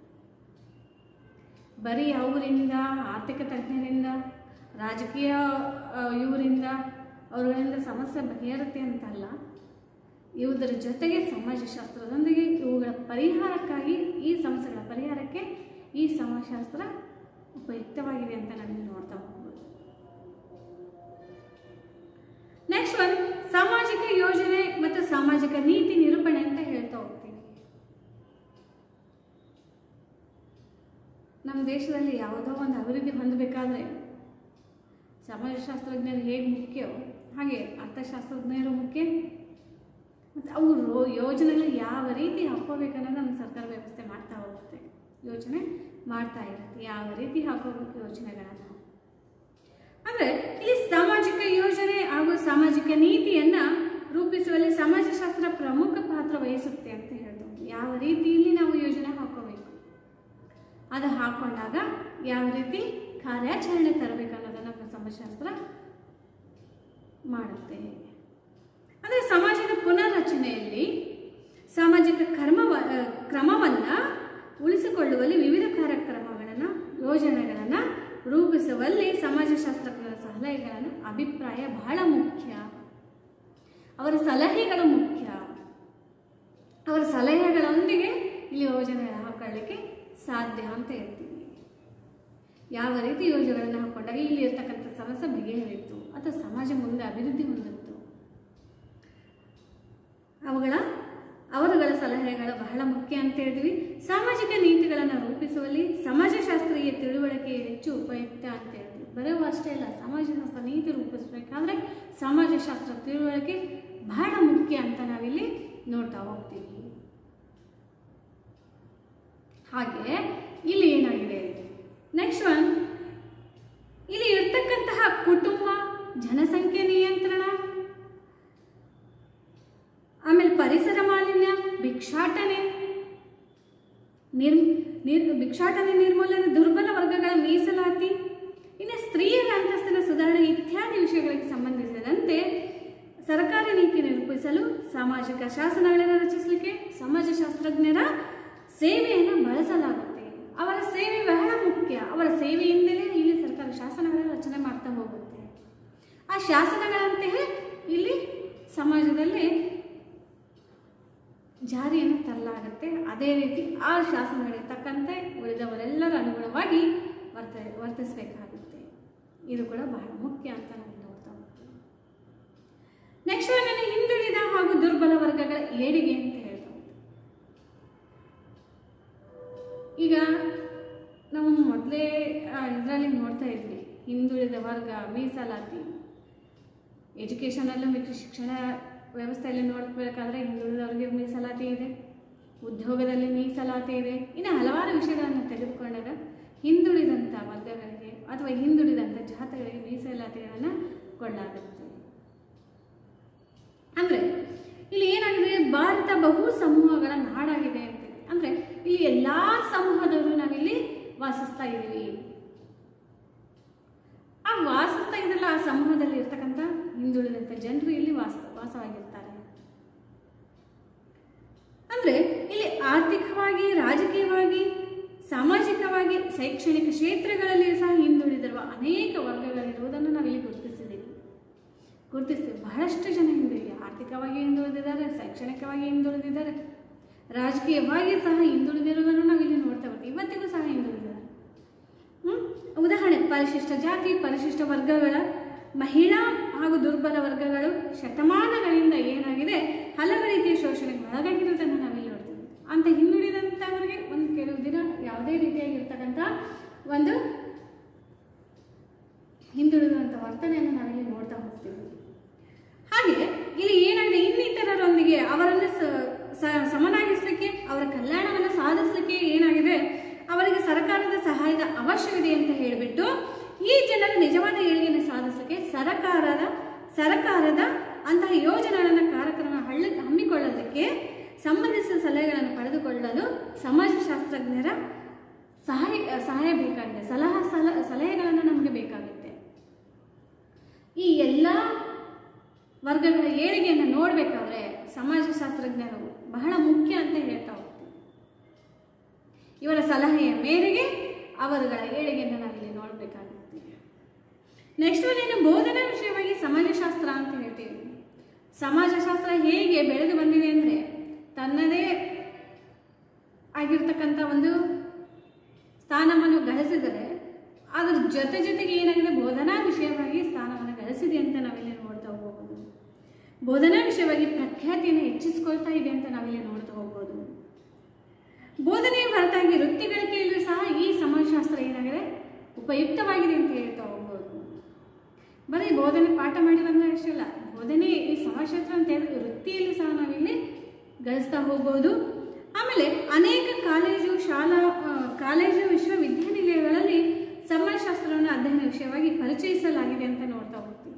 ಬರೀ ಅವರಿಂದ ಆರ್ಥಿಕ ತಜ್ಞರಿಂದ ರಾಜಕೀಯ ಆ, ಇವರಿಂದ ಅವರುಗಳಿಂದ ಸಮಸ್ಯೆ ಬಗೆಹರುತ್ತೆ ಅಂತಲ್ಲ ಇವುದರ ಜೊತೆಗೆ ಸಮಾಜಶಾಸ್ತ್ರದೊಂದಿಗೆ ಇವುಗಳ ಪರಿಹಾರಕ್ಕಾಗಿ ಈ ಸಮಸ್ಯೆಗಳ ಪರಿಹಾರಕ್ಕೆ ಈ ಸಮಾಜಶಾಸ್ತ್ರ ಉಪಯುಕ್ತವಾಗಿದೆ ಅಂತ ನಾವಿಲ್ಲಿ ನೋಡ್ತಾ ಹೋಗ್ಬೋದು ನೆಕ್ಸ್ಟ್ ಒನ್ ಸಾಮಾಜಿಕ ಯೋಜನೆ ಮತ್ತು ಸಾಮಾಜಿಕ ನೀತಿ ನಿರೂಪಣೆ ಅಂತ ಹೇಳ್ತಾ ಹೋಗ್ತೀನಿ ನಮ್ಮ ದೇಶದಲ್ಲಿ ಯಾವುದೋ ಒಂದು ಅಭಿವೃದ್ಧಿ ಹೊಂದಬೇಕಾದ್ರೆ ಸಮಾಜಶಾಸ್ತ್ರಜ್ಞರು ಹೇಗೆ ಮುಖ್ಯವೋ ಹಾಗೆ ಅರ್ಥಶಾಸ್ತ್ರಜ್ಞರು ಮುಖ್ಯ ಮತ್ತು ಅವರು ಯೋಜನೆಗಳು ಯಾವ ರೀತಿ ಹಾಕೋಬೇಕನ್ನೋದು ನಮ್ಮ ಸರ್ಕಾರ ವ್ಯವಸ್ಥೆ ಮಾಡ್ತಾ ಹೋಗುತ್ತೆ ಯೋಚನೆ ಮಾಡ್ತಾ ಇರುತ್ತೆ ಯಾವ ರೀತಿ ಹಾಕೋಬೇಕು ಯೋಜನೆಗಳನ್ನು ಅಂದರೆ ಇಲ್ಲಿ ಸಾಮಾಜಿಕ ಯೋಜನೆ ಹಾಗೂ ಸಾಮಾಜಿಕ ನೀತಿಯನ್ನ ರೂಪಿಸುವಲ್ಲಿ ಸಮಾಜಶಾಸ್ತ್ರ ಪ್ರಮುಖ ಪಾತ್ರ ವಹಿಸುತ್ತೆ ಅಂತ ಹೇಳ್ಬೋದು ಯಾವ ರೀತಿಯಲ್ಲಿ ನಾವು ಯೋಜನೆ ಹಾಕೋಬೇಕು ಅದು ಹಾಕೊಂಡಾಗ ಯಾವ ರೀತಿ ಕಾರ್ಯಾಚರಣೆ ತರಬೇಕು ಅನ್ನೋದನ್ನು ನಮ್ಮ ಸಮಾಜಶಾಸ್ತ್ರ ಮಾಡುತ್ತೆ ಅಂದರೆ ಸಮಾಜದ ಪುನರ್ರಚನೆಯಲ್ಲಿ ಸಾಮಾಜಿಕ ಕರ್ಮವ ಆ, ಕ್ರಮವನ್ನ ಉಳಿಸಿಕೊಳ್ಳುವಲ್ಲಿ ವಿವಿಧ ಕಾರ್ಯಕ್ರಮಗಳನ್ನು ಯೋಜನೆಗಳನ್ನು ರೂಪಿಸುವಲ್ಲಿ ಸಮಾಜಶಾಸ್ತ್ರಜ್ಞರ ಸಲಹೆಗಳನ್ನು ಅಭಿಪ್ರಾಯ ಬಹಳ ಮುಖ್ಯ ಅವರ ಸಲಹೆಗಳು ಮುಖ್ಯ ಅವರ ಸಲಹೆಗಳೊಂದಿಗೆ ಇಲ್ಲಿ ಯೋಜನೆಗಳು ಹಾಕೊಳ್ಳಿಕ್ಕೆ ಸಾಧ್ಯ ಅಂತ ಹೇಳ್ತೀವಿ ಯಾವ ರೀತಿ ಯೋಜನೆಗಳನ್ನು ಹಾಕೊಂಡಾಗ ಇಲ್ಲಿ ಇರ್ತಕ್ಕಂಥ ಸಮಸ್ಯೆ ಬಗೆಹರಿಯಿತು ಅಥವಾ ಸಮಾಜ ಮುಂದೆ ಅಭಿವೃದ್ಧಿ ಹೊಂದಿತ್ತು ಅವುಗಳ ಅವರುಗಳ ಸಲಹೆಗಳು ಬಹಳ ಮುಖ್ಯ ಅಂತ ಹೇಳಿದ್ವಿ ಸಾಮಾಜಿಕ ನೀತಿಗಳನ್ನು ರೂಪಿಸುವಲ್ಲಿ ಸಮಾಜಶಾಸ್ತ್ರೀಯ ತಿಳುವಳಿಕೆ ಹೆಚ್ಚು ಉಪಯುಕ್ತ ಅಂತ ಹೇಳ್ತೀವಿ ಬರೀ ಅಷ್ಟೇ ಇಲ್ಲ ಸಮಾಜಶಾಸ್ತ್ರ ನೀತಿ ರೂಪಿಸಬೇಕಾದ್ರೆ ಸಮಾಜಶಾಸ್ತ್ರ ತಿಳುವಳಿಕೆ ಬಹಳ ಮುಖ್ಯ ಅಂತ ನಾವಿಲ್ಲಿ ನೋಡ್ತಾ ಹೋಗ್ತೀವಿ ಹಾಗೆ ಇಲ್ಲಿ ಏನಾಗಿದೆ ನೆಕ್ಸ್ಟ್ ಒನ್ ಇಲ್ಲಿ ಇರ್ತಕ್ಕಂತಹ ಕುಟುಂಬ ಜನಸಂಖ್ಯೆ ನಿಯಂತ್ರಣ ಆಮೇಲೆ ಪರಿಸರ ಮಾಲಿನ್ಯ ಭಿಕ್ಷಾಟನೆ ನಿರ್ ನಿರ್ ಭಿಕ್ಷಾಟನೆ ನಿರ್ಮೂಲನೆ ದುರ್ಬಲ ವರ್ಗಗಳ ಮೀಸಲಾತಿ ಇನ್ನು ಸ್ತ್ರೀಯರ ಅಂತಸ್ತಿನ ಸುಧಾರಣೆ ಇತ್ಯಾದಿ ವಿಷಯಗಳಿಗೆ ಸಂಬಂಧಿಸಿದಂತೆ ಸರ್ಕಾರಿ ನೀತಿ ನಿರೂಪಿಸಲು ಸಾಮಾಜಿಕ ಶಾಸನಗಳನ್ನು ರಚಿಸಲಿಕ್ಕೆ ಸಮಾಜಶಾಸ್ತ್ರಜ್ಞರ ಸೇವೆಯನ್ನು ಬಳಸಲಾಗುತ್ತೆ ಅವರ ಸೇವೆ ಬಹಳ ಮುಖ್ಯ ಅವರ ಸೇವೆಯಿಂದಲೇ ಇಲ್ಲಿ ಸರ್ಕಾರ ಶಾಸನಗಳನ್ನು ರಚನೆ ಮಾಡ್ತಾ ಹೋಗುತ್ತೆ ಆ ಶಾಸನಗಳಂತೆಯೇ ಇಲ್ಲಿ ಸಮಾಜದಲ್ಲಿ ಜಾರಿಯನ್ನು ತರಲಾಗುತ್ತೆ ಅದೇ ರೀತಿ ಆ ಶಾಸನಗಳಿಗೆ ತಕ್ಕಂತೆ ಉಳಿದವರೆಲ್ಲರ ಅನುಗುಣವಾಗಿ ವರ್ತ ವರ್ತಿಸಬೇಕಾಗುತ್ತೆ ಇದು ಕೂಡ ಬಹಳ ಮುಖ್ಯ ಅಂತ ನಾವು ನೋಡ್ತಾ ಹೋಗ್ತೀವಿ ನೆಕ್ಸ್ಟ್ ಒನ್ ಹಿಂದುಳಿದ ಹಾಗೂ ದುರ್ಬಲ ವರ್ಗಗಳ ಏಳಿಗೆ ಅಂತ ಹೇಳ್ತಾ ಹೋಗ್ತೀವಿ ಈಗ ನಾವು ಮೊದಲೇ ಇದರಲ್ಲಿ ನೋಡ್ತಾ ಇದ್ವಿ ಹಿಂದುಳಿದ ವರ್ಗ ಮೀಸಲಾತಿ ಎಜುಕೇಷನಲ್ಲೂ ಮಿಕ್ಕ ಶಿಕ್ಷಣ ವ್ಯವಸ್ಥೆಯಲ್ಲಿ ನೋಡಬೇಕಾದ್ರೆ ಹಿಂದುಳಿದವರಿಗೆ ಮೀಸಲಾತಿ ಇದೆ ಉದ್ಯೋಗದಲ್ಲಿ ಮೀಸಲಾತಿ ಇದೆ ಇನ್ನು ಹಲವಾರು ವಿಷಯಗಳನ್ನು ತೆಗೆದುಕೊಂಡಾಗ ಹಿಂದುಳಿದಂಥ ವರ್ಗಗಳಿಗೆ ಅಥವಾ ಹಿಂದುಳಿದಂಥ ಜಾತಿಗಳಿಗೆ ಮೀಸಲಾತಿಗಳನ್ನು ಕೊಡಲಾಗುತ್ತೆ ಅಂದರೆ ಇಲ್ಲಿ ಏನಾಗಿದೆ ಭಾರತ ಬಹು ಸಮೂಹಗಳ ನಾಡಾಗಿದೆ ಅಂತ ಅಂದರೆ ಇಲ್ಲಿ ಎಲ್ಲ ಸಮೂಹದವರು ನಾವಿಲ್ಲಿ ವಾಸಿಸ್ತಾ ಇದ್ದೀವಿ ಆ ವಾಸಿಸ್ತಾ ಇದ್ರಲ್ಲ ಆ ಸಮೂಹದಲ್ಲಿ ಇರ್ತಕ್ಕಂಥ ಹಿಂದುಳಿದಂಥ ಜನರು ಇಲ್ಲಿ ವಾಸ ವಾಸವಾಗಿರ್ತಾರೆ ಅಂದ್ರೆ ಇಲ್ಲಿ ಆರ್ಥಿಕವಾಗಿ ರಾಜಕೀಯವಾಗಿ ಸಾಮಾಜಿಕವಾಗಿ ಶೈಕ್ಷಣಿಕ ಕ್ಷೇತ್ರಗಳಲ್ಲಿ ಸಹ ಹಿಂದುಳಿದಿರುವ ಅನೇಕ ವರ್ಗಗಳಿರುವುದನ್ನು ನಾವಿಲ್ಲಿ ಗುರುತಿಸಿದ್ದೀವಿ ಗುರುತಿಸ್ತೀವಿ ಬಹಳಷ್ಟು ಜನ ಹಿಂದುಳಿದ ಆರ್ಥಿಕವಾಗಿ ಹಿಂದುಳಿದಿದ್ದಾರೆ ಶೈಕ್ಷಣಿಕವಾಗಿ ಹಿಂದುಳಿದಿದ್ದಾರೆ ರಾಜಕೀಯವಾಗಿ ಸಹ ಹಿಂದುಳಿದಿರುವುದನ್ನು ನಾವು ಇಲ್ಲಿ ನೋಡ್ತಾ ಬರ್ತೀವಿ ಇವತ್ತಿಗೂ ಸಹ ಹಿಂದುಳಿದಿದ್ದಾರೆ ಹ್ಮ್? ಉದಾಹರಣೆ ಪರಿಶಿಷ್ಟ ಜಾತಿ ಪರಿಶಿಷ್ಟ ವರ್ಗಗಳ ಮಹಿಳಾ ಹಾಗೂ ದುರ್ಬಲ ವರ್ಗಗಳು ಶತಮಾನಗಳಿಂದ ಏನಾಗಿದೆ ಹಲವು ರೀತಿಯ ಶೋಷಣೆಗೆ ಒಳಗಾಗಿರೋದನ್ನು ನಾವಿಲ್ಲಿ ನೋಡ್ತೀವಿ ಅಂತ ಹಿಂದುಳಿದಂಥವರಿಗೆ ಒಂದು ಕೆಲವು ದಿನ ಯಾವುದೇ ರೀತಿಯಾಗಿರ್ತಕ್ಕಂಥ ಒಂದು ಹಿಂದುಳಿದಂಥ ವರ್ತನೆಯನ್ನು ನಾವಿಲ್ಲಿ ನೋಡ್ತಾ ಹೋಗ್ತೀವಿ ಹಾಗೆ ಇಲ್ಲಿ ಏನಾಗಿದೆ ಇನ್ನಿತರರೊಂದಿಗೆ ಅವರನ್ನು ಸ- ಸ- ಸಮನಾಗಿಸಲಿಕ್ಕೆ ಅವರ ಕಲ್ಯಾಣವನ್ನು ಸಾಧಿಸಲಿಕ್ಕೆ ಏನಾಗಿದೆ ಅವರಿಗೆ ಸರ್ಕಾರದ ಸಹಾಯದ ಅವಶ್ಯವಿದೆ ಅಂತ ಹೇಳಿಬಿಟ್ಟು ಈ ಜನರ ನಿಜವಾದ ಏಳಿಗೆಯನ್ನು ಸಾಧಿಸಲಿಕ್ಕೆ ಸರ್ಕಾರದ ಸರ್ಕಾರದ ಅಂತಹ ಯೋಜನೆಗಳನ್ನು ಕಾರ್ಯಕ್ರಮ ಹಳ್ಳಿ ಹಮ್ಮಿಕೊಳ್ಳೋದಕ್ಕೆ ಸಂಬಂಧಿಸಿದ ಸಲಹೆಗಳನ್ನು ಪಡೆದುಕೊಳ್ಳಲು ಸಮಾಜಶಾಸ್ತ್ರಜ್ಞರ ಸಹಾಯ ಸಹಾಯ ಬೇಕಾಗಿದೆ ಸಲಹಾ ಸಲ ಸಲಹೆಗಳನ್ನು ನಮಗೆ ಬೇಕಾಗುತ್ತೆ ಈ ಎಲ್ಲ ವರ್ಗಗಳ ಏಳಿಗೆಯನ್ನು ನೋಡಬೇಕಾದ್ರೆ ಸಮಾಜಶಾಸ್ತ್ರಜ್ಞರು ಬಹಳ ಮುಖ್ಯ ಅಂತ ಹೇಳ್ತಾ ಹೋಗ್ತೀವಿ ಇವರ ಸಲಹೆಯ ಮೇರೆಗೆ ಅವರುಗಳ ಏಳಿಗೆಯನ್ನು ನಾವಿಲ್ಲಿ ನೋಡಬೇಕಾಗುತ್ತೆ ನೆಕ್ಸ್ಟ್ ಒಂದೇನು ಬೋಧನಾ ವಿಷಯವಾಗಿ ಸಮಾಜಶಾಸ್ತ್ರ ಅಂತ ಹೇಳ್ತೀವಿ ಸಮಾಜಶಾಸ್ತ್ರ ಹೇಗೆ ಬೆಳೆದು ಬಂದಿದೆ ಅಂದರೆ ತನ್ನದೇ ಆಗಿರ್ತಕ್ಕಂಥ ಒಂದು ಸ್ಥಾನವನ್ನು ಗಳಿಸಿದರೆ ಅದ್ರ ಜೊತೆ ಜೊತೆಗೆ ಏನಾಗಿದೆ ಬೋಧನಾ ವಿಷಯವಾಗಿ ಸ್ಥಾನವನ್ನು ಗಳಿಸಿದೆ ಅಂತ ನಾವಿಲ್ಲಿ ನೋಡ್ತಾ ಹೋಗ್ಬೋದು ಬೋಧನಾ ವಿಷಯವಾಗಿ ಪ್ರಖ್ಯಾತಿಯನ್ನು ಹೆಚ್ಚಿಸ್ಕೊಳ್ತಾ ಇದೆ ಅಂತ ನಾವಿಲ್ಲಿ ನೋಡ್ತಾ ಹೋಗ್ಬೋದು ಬೋಧನೆಯ ಹೊರತಾಗಿ ವೃತ್ತಿಗಳಿಕೆಯಲ್ಲೂ ಸಹ ಈ ಸಮಾಜಶಾಸ್ತ್ರ ಏನಾಗಿದೆ ಉಪಯುಕ್ತವಾಗಿದೆ ಅಂತ ಹೇಳ್ತಾ ಹೋಗ್ಬೋದು ಬರೀ ಬೋಧನೆ ಪಾಠ ಮಾಡಿ ಬಂದ್ರೆ ಅಷ್ಟಲ್ಲ ಬೋಧನೆ ಈ ಸಮಾಜಶಾಸ್ತ್ರ ಅಂತ ಹೇಳಿದ್ರೆ ವೃತ್ತಿಯಲ್ಲಿ ಸಹ ನಾವಿಲ್ಲಿ ಗಳಿಸ್ತಾ ಹೋಗ್ಬೋದು ಆಮೇಲೆ ಅನೇಕ ಕಾಲೇಜು ಶಾಲಾ ಆ, ಕಾಲೇಜು ವಿಶ್ವವಿದ್ಯಾನಿಲಯಗಳಲ್ಲಿ ಸಮಾಜಶಾಸ್ತ್ರವನ್ನು ಅಧ್ಯಯನ ವಿಷಯವಾಗಿ ಪರಿಚಯಿಸಲಾಗಿದೆ ಅಂತ ನೋಡ್ತಾ ಹೋಗ್ತೀವಿ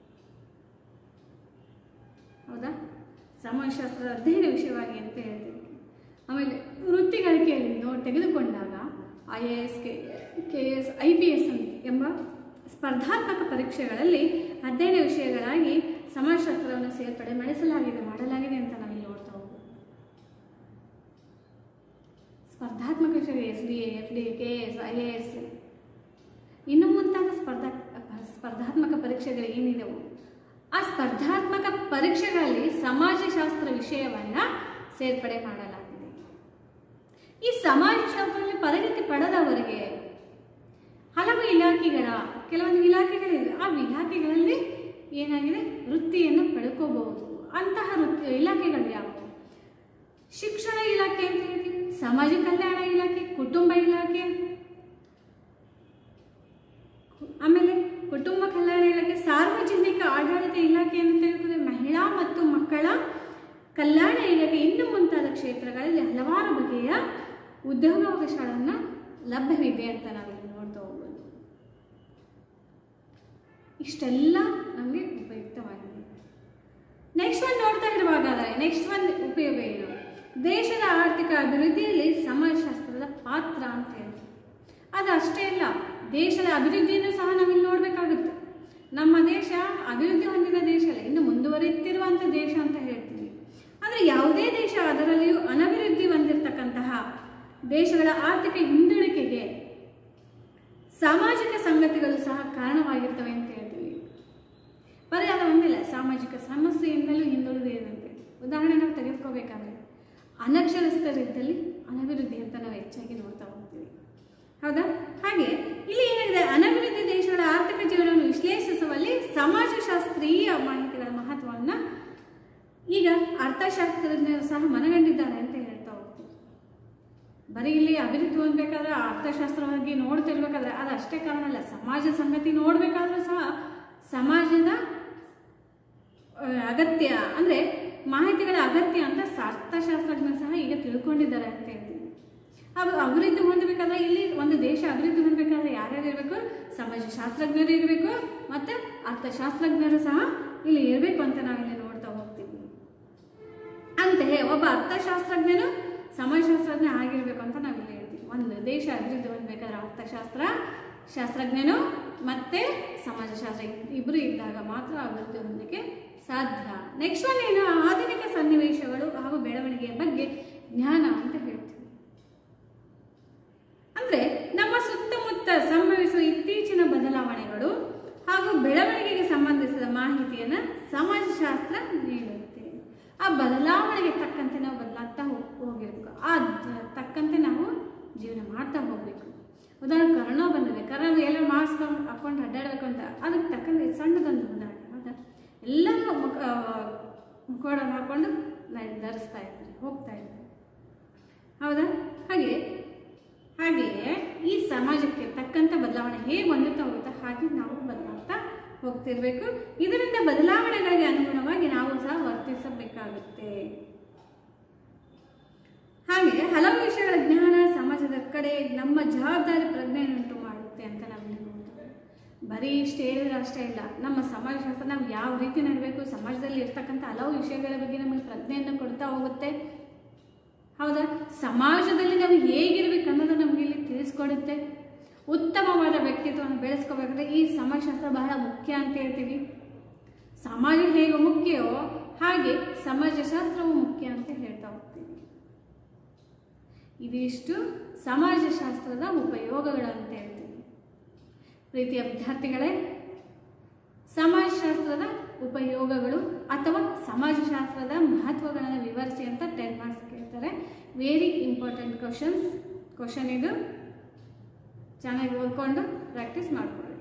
ಹೌದಾ ಸಮಾಜಶಾಸ್ತ್ರದ ಅಧ್ಯಯನ ವಿಷಯವಾಗಿ ಅಂತ ಹೇಳ್ತೀವಿ ಆಮೇಲೆ ವೃತ್ತಿಗಳಿಕೆಯಲ್ಲಿ ನೋಡಿ ತೆಗೆದುಕೊಂಡಾಗ I A S K K S I P S ಎಂಬ ಸ್ಪರ್ಧಾತ್ಮಕ ಪರೀಕ್ಷೆಗಳಲ್ಲಿ ಅಧ್ಯಯನ ವಿಷಯಗಳಾಗಿ ಸಮಾಜಶಾಸ್ತ್ರವನ್ನು ಸೇರ್ಪಡೆ ಮಾಡಿಸಲಾಗಿದೆ ಮಾಡಲಾಗಿದೆ ಅಂತ ನಾವಿಲ್ಲಿ ನೋಡ್ತಾ ಹೋಗ್ಬೋದು ಸ್ಪರ್ಧಾತ್ಮಕ ವಿಷಯ S D F D K S I A S ಇನ್ನು ಮುಂತಾದ ಸ್ಪರ್ಧಾ ಸ್ಪರ್ಧಾತ್ಮಕ ಪರೀಕ್ಷೆಗಳು ಏನಿದೆವು ಆ ಸ್ಪರ್ಧಾತ್ಮಕ ಪರೀಕ್ಷೆಗಳಲ್ಲಿ ಸಮಾಜಶಾಸ್ತ್ರ ವಿಷಯವನ್ನ ಸೇರ್ಪಡೆ ಮಾಡಲಾಗಿದೆ ಈ ಸಮಾಜಶಾಸ್ತ್ರದಲ್ಲಿ ತರಗತಿ ಪಡೆದವರಿಗೆ ಹಲವು ಇಲಾಖೆಗಳ ಕೆಲವೊಂದು ಇಲಾಖೆಗಳಿವೆ ಆ ಇಲಾಖೆಗಳಲ್ಲಿ ಏನಾಗಿದೆ ವೃತ್ತಿಯನ್ನು ಪಡ್ಕೋಬಹುದು ಅಂತಹ ವೃತ್ತಿ ಇಲಾಖೆಗಳು ಯಾವುವು ಶಿಕ್ಷಣ ಇಲಾಖೆ ಅಂತ ಹೇಳ್ತೀವಿ ಸಮಾಜ ಕಲ್ಯಾಣ ಇಲಾಖೆ ಕುಟುಂಬ ಇಲಾಖೆ ಆಮೇಲೆ ಕುಟುಂಬ ಕಲ್ಯಾಣ ಇಲಾಖೆ ಸಾರ್ವಜನಿಕ ಆಡಳಿತ ಇಲಾಖೆ ಅಂತ ತೆಗೆದುಕೊಂಡ್ರೆ ಮಹಿಳಾ ಮತ್ತು ಮಕ್ಕಳ ಕಲ್ಯಾಣ ಇಲಾಖೆ ಇನ್ನು ಮುಂತಾದ ಕ್ಷೇತ್ರಗಳಲ್ಲಿ ಹಲವಾರು ಬಗೆಯ ಉದ್ಯೋಗಾವಕಾಶಗಳನ್ನು ಲಭ್ಯವಿದೆ ಅಂತ ನಾವಿಲ್ಲಿ ನೋಡ್ತಾ ಹೋಗ್ಬೋದು ಇಷ್ಟೆಲ್ಲ ನಮಗೆ ಉಪಯುಕ್ತವಾಗಿದೆ ನೆಕ್ಸ್ಟ್ ಒಂದು ನೋಡ್ತಾ ಇರುವಾಗಾದರೆ ನೆಕ್ಸ್ಟ್ ಒಂದು ಉಪಯೋಗ ಏನು ದೇಶದ ಆರ್ಥಿಕ ಅಭಿವೃದ್ಧಿಯಲ್ಲಿ ಸಮಾಜಶಾಸ್ತ್ರದ ಪಾತ್ರ ಅಂತ ಹೇಳ್ತೀವಿ ಅದು ಅಷ್ಟೇ ಅಲ್ಲ ದೇಶದ ಅಭಿವೃದ್ಧಿಯನ್ನು ಸಹ ನಾವಿಲ್ಲಿ ನೋಡಬೇಕಾಗುತ್ತೆ ನಮ್ಮ ದೇಶ ಅಭಿವೃದ್ಧಿ ಹೊಂದಿದ ದೇಶ ಅಲ್ಲ ಇನ್ನು ಮುಂದುವರಿಯುತ್ತಿರುವಂಥ ದೇಶ ಅಂತ ಹೇಳ್ತೀವಿ ಅಂದರೆ ಯಾವುದೇ ದೇಶ ಅದರಲ್ಲಿಯೂ ಅನಭಿವೃದ್ಧಿ ಹೊಂದಿರತಕ್ಕಂತಹ ದೇಶಗಳ ಆರ್ಥಿಕ ಹಿಂದುಳಿಕೆಗೆ ಸಾಮಾಜಿಕ ಸಂಗತಿಗಳು ಸಹ ಕಾರಣವಾಗಿರ್ತವೆ ಅಂತ ಹೇಳ್ತೀವಿ ಬರೀ ಅದು ಒಂದಿಲ್ಲ ಸಾಮಾಜಿಕ ಸಮಸ್ಯೆಯಿಂದಲೂ ಹಿಂದುಳಿದಿದಂತೆ ಉದಾಹರಣೆ ನಾವು ತೆಗೆದುಕೋಬೇಕಾದ್ರೆ ಅನಕ್ಷರಸ್ಥರಿದ್ದಲ್ಲಿ ಅನಭಿವೃದ್ಧಿ ಅಂತ ನಾವು ಹೆಚ್ಚಾಗಿ ನೋಡ್ತಾ ಹೋಗ್ತೀವಿ ಹೌದಾ ಹಾಗೆ ಇಲ್ಲಿ ಏನಾಗಿದೆ ಅನಭಿವೃದ್ಧಿ ದೇಶಗಳ ಆರ್ಥಿಕ ಜೀವನವನ್ನು ವಿಶ್ಲೇಷಿಸುವಲ್ಲಿ ಸಮಾಜಶಾಸ್ತ್ರೀಯ ಮಾಹಿತಿಗಳ ಮಹತ್ವವನ್ನು ಈಗ ಅರ್ಥಶಾಸ್ತ್ರಜ್ಞರು ಸಹ ಮನಗಂಡಿದ್ದಾರೆ ಅಂತ ಹೇಳ್ತಾ ಹೋಗ್ತೀವಿ ಬರೀ ಇಲ್ಲಿ ಅಭಿವೃದ್ಧಿ ಹೊಂದಬೇಕಾದ್ರೆ ಅರ್ಥಶಾಸ್ತ್ರವಾಗಿ ನೋಡ್ತಿರ್ಬೇಕಾದ್ರೆ ಅದು ಅಷ್ಟೇ ಕಾರಣ ಅಲ್ಲ ಸಮಾಜ ಸಂಗತಿ ನೋಡಬೇಕಾದ್ರೂ ಸಹ ಸಮಾಜದ ಆ, ಅಗತ್ಯ ಅಂದರೆ ಮಾಹಿತಿಗಳ ಅಗತ್ಯ ಅಂತ ಸ- ಅರ್ಥಶಾಸ್ತ್ರಜ್ಞರು ಸಹ ಈಗ ತಿಳ್ಕೊಂಡಿದ್ದಾರೆ ಅಂತ ಹೇಳ್ತೀವಿ ಅದು ಅಭಿವೃದ್ಧಿ ಹೊಂದಬೇಕಾದ್ರೆ ಇಲ್ಲಿ ಒಂದು ದೇಶ ಅಭಿವೃದ್ಧಿ ಹೊಂದಬೇಕಾದ್ರೆ ಯಾರ್ಯಾರು ಇರಬೇಕು ಸಮಾಜಶಾಸ್ತ್ರಜ್ಞರು ಇರಬೇಕು ಮತ್ತು ಅರ್ಥಶಾಸ್ತ್ರಜ್ಞರು ಸಹ ಇಲ್ಲಿ ಇರಬೇಕು ಅಂತ ನಾವಿಲ್ಲಿ ನೋಡ್ತಾ ಹೋಗ್ತೀವಿ ಅಂತೆಯೇ ಒಬ್ಬ ಅರ್ಥಶಾಸ್ತ್ರಜ್ಞನು ಸಮಾಜಶಾಸ್ತ್ರಜ್ಞ ಆಗಿರಬೇಕು ಅಂತ ನಾವಿಲ್ಲಿ ಹೇಳ್ತೀವಿ ಒಂದು ದೇಶ ಅಭಿವೃದ್ಧಿ ಹೊಂದಬೇಕಾದ್ರೆ ಅರ್ಥಶಾಸ್ತ್ರ ಶಾಸ್ತ್ರಜ್ಞನು ಮತ್ತೆ ಸಮಾಜಶಾಸ್ತ್ರ ಇಬ್ಬರು ಇದ್ದಾಗ ಮಾತ್ರ ಅಭಿವೃದ್ಧಿ ಹೊಂದಲಿಕ್ಕೆ ಸಾಧ್ಯ ನೆಕ್ಸ್ಟ್ ಒನ್ ಏನು ಆಧುನಿಕ ಸನ್ನಿವೇಶಗಳು ಹಾಗೂ ಬೆಳವಣಿಗೆಯ ಬಗ್ಗೆ ಜ್ಞಾನ ಅಂತ ಹೇಳ್ತೀವಿ ಅಂದ್ರೆ ನಮ್ಮ ಸುತ್ತಮುತ್ತ ಸಂಭವಿಸುವ ಇತ್ತೀಚಿನ ಬದಲಾವಣೆಗಳು ಹಾಗೂ ಬೆಳವಣಿಗೆಗೆ ಸಂಬಂಧಿಸಿದ ಮಾಹಿತಿಯನ್ನು ಸಮಾಜಶಾಸ್ತ್ರ ನೀಡುತ್ತೆ ಆ ಬದಲಾವಣೆಗೆ ತಕ್ಕಂತೆ ನಾವು ಬದಲಾಗ್ತಾ ಹೋಗ್- ಹೋಗಿರ್ಬೇಕು ಜೀವನ ಮಾಡ್ತಾ ಹೋಗಬೇಕು ಉದಾಹರಣೆ ಕರೋನಾ ಬಂದಿದೆ ಕರೋನಾ ಎಲ್ಲ ಮಾಸ್ಕ್ ಹಾಕೊಂಡು ಅಡ್ಡಾಡಬೇಕು ಅಂತ ಅದಕ್ಕೆ ತಕ್ಕಂತೆ ಸಣ್ಣದೊಂದು ಉದಾಹರಣೆ ಹೌದಾ ಎಲ್ಲರೂ ಮುಖ ಮುಖವಾಡನ ಹಾಕೊಂಡು ನ- ಧರಿಸ್ತಾ ಇದ್ದಾರೆ ಹೋಗ್ತಾ ಇದ್ದಾರೆ ಹೌದಾ ಹಾಗೆ ಹಾಗೆಯೇ ಈ ಸಮಾಜಕ್ಕೆ ತಕ್ಕಂಥ ಬದಲಾವಣೆ ಹೇಗೆ ಹೊಂದುತ್ತಾ ಹೋಗುತ್ತಾ ಹಾಗೆ ನಾವು ಬದಲಾಗ್ತಾ ಹೋಗ್ತಿರ್ಬೇಕು ಇದರಿಂದ ಬದಲಾವಣೆಗಳಿಗೆ ಅನುಗುಣವಾಗಿ ನಾವು ಸಹ ವರ್ತಿಸಬೇಕಾಗುತ್ತೆ ಹಾಗೆ ಹಲವು ವಿಷಯಗಳ ಜ್ಞಾನ ಸಮಾಜದ ಕಡೆ ನಮ್ಮ ಜವಾಬ್ದಾರಿ ಪ್ರಜ್ಞೆಯನ್ನುಂಟು ಮಾಡುತ್ತೆ ಅಂತ ನಾವು ಇಲ್ಲಿ ನೋಡ್ತೇವೆ ಬರೀ ಇಷ್ಟು ಹೇಳಿದ್ರೆ ಅಷ್ಟೇ ಇಲ್ಲ ನಮ್ಮ ಸಮಾಜಶಾಸ್ತ್ರ ನಾವು ಯಾವ ರೀತಿ ನಡಬೇಕು ಸಮಾಜದಲ್ಲಿ ಇರ್ತಕ್ಕಂಥ ಹಲವು ವಿಷಯಗಳ ಬಗ್ಗೆ ನಮಗೆ ಪ್ರಜ್ಞೆಯನ್ನು ಕೊಡ್ತಾ ಹೋಗುತ್ತೆ ಹೌದಾ ಸಮಾಜದಲ್ಲಿ ನಾವು ಹೇಗಿರ್ಬೇಕು ಅನ್ನೋದು ನಮಗೆ ಇಲ್ಲಿ ತಿಳಿಸ್ಕೊಡುತ್ತೆ ಉತ್ತಮವಾದ ವ್ಯಕ್ತಿತ್ವವನ್ನು ಬೆಳೆಸ್ಕೋಬೇಕಾದ್ರೆ ಈ ಸಮಾಜಶಾಸ್ತ್ರ ಬಹಳ ಮುಖ್ಯ ಅಂತ ಹೇಳ್ತೀವಿ ಸಮಾಜ ಹೇಗೆ ಮುಖ್ಯವೋ ಹಾಗೆ ಸಮಾಜಶಾಸ್ತ್ರವು ಮುಖ್ಯ ಅಂತ ಹೇಳ್ತಾ ಹೋಗ್ತೀವಿ ಇದಿಷ್ಟು ಸಮಾಜಶಾಸ್ತ್ರದ ಉಪಯೋಗಗಳು ಅಂತ ಹೇಳ್ತೀವಿ ಪ್ರೀತಿಯ ವಿದ್ಯಾರ್ಥಿಗಳೇ ಸಮಾಜಶಾಸ್ತ್ರದ ಉಪಯೋಗಗಳು ಅಥವಾ ಸಮಾಜಶಾಸ್ತ್ರದ ಮಹತ್ವಗಳನ್ನು ವಿವರಿಸಿ ಅಂತ ಟೆನ್ ಮಾರ್ಕ್ಸ್ ಕೇಳ್ತಾರೆ ವೆರಿ ಇಂಪಾರ್ಟೆಂಟ್ ಕ್ವಶನ್ಸ್ ಕ್ವಶನ್ ಇದು ಚೆನ್ನಾಗಿ ಓದ್ಕೊಂಡು ಪ್ರಾಕ್ಟೀಸ್ ಮಾಡ್ಕೊಳ್ಳಿ